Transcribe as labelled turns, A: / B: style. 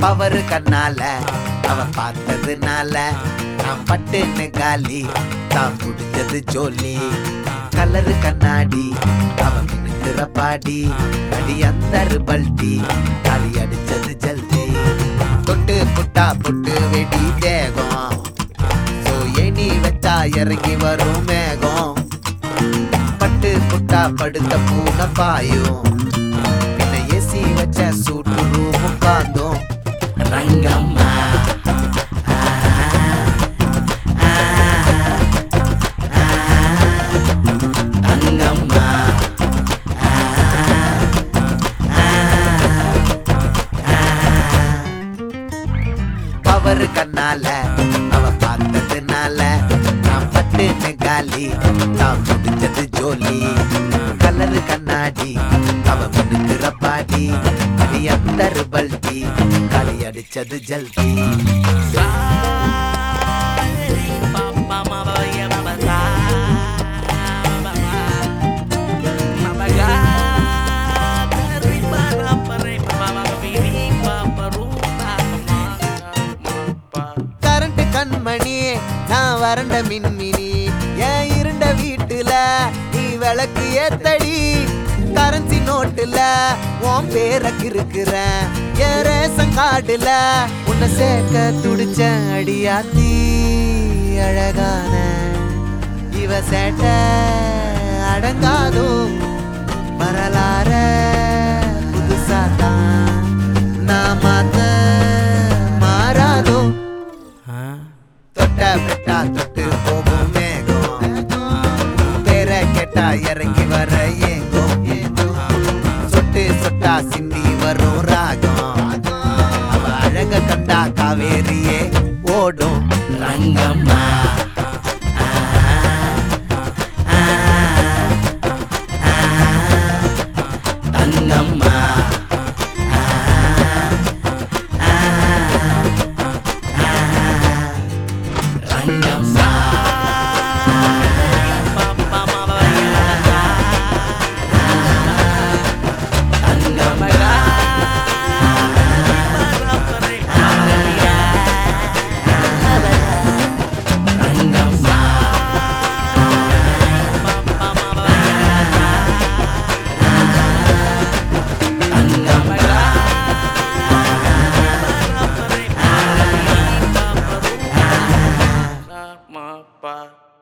A: Power கண்ணால அவ பார்த்ததுனால நான் பட்டுன்னு காலி தான் முடிஞ்சது ஜோலி கலரு கண்ணாடி அவ மினுக்கிற பாடி அடி அந்த பல்டி களி அடிச்சது ஜல்தி தொட்டு புட்டா புட்டு வெடி தேகம் சோ எண்ணி வச்சா இறங்கி வரும் மேகம் பட்டு புட்டா படுத்த பூனை பாயும் பின்ன ஏசி வச்ச சூட்டு ரூம் உட்கார்ந்தோம் ரங்கம்மா ரங்கம்மா பவர் கண்ணால அவ பார்த்ததுனால நான் பட்டுன்னு காலி நான் முடிஞ்சது ஜோலி கலரு கண்ணாடி அவ மினுக்கிற பாடி அடி அந்த பல்டி களி அடிச்சது ஜல்தி கரண்ட் கண்மணி நான் வறண்ட மின்மினி என் இருண்ட வீட்டுல நீ விளக்கு ஏத்தடி கரன்சி நோட்டுல உன் பேர கிறுக்குறேன் என் ரேஷன் கார்டுல உன்னை சேர்க்க துடிச்ச அடியாத்தி அழகான இவ சேட்ட அடங்காதோ வரலாற புதுசா தான் நான் மாத்த மாறாதோ தொட்ட பெட்டா தொட்டு போகும் மேகம் பேர கேட்டா இறங்கி வர ஏங்கும் சொட்டு சொட்டா சிந்தி வரும் ராகம் அவ அழக கண்டா காவேரியே ஓடும் ரங்கம்மா ரங்கம்மா ரங்கம்மா
B: Sama, Pak.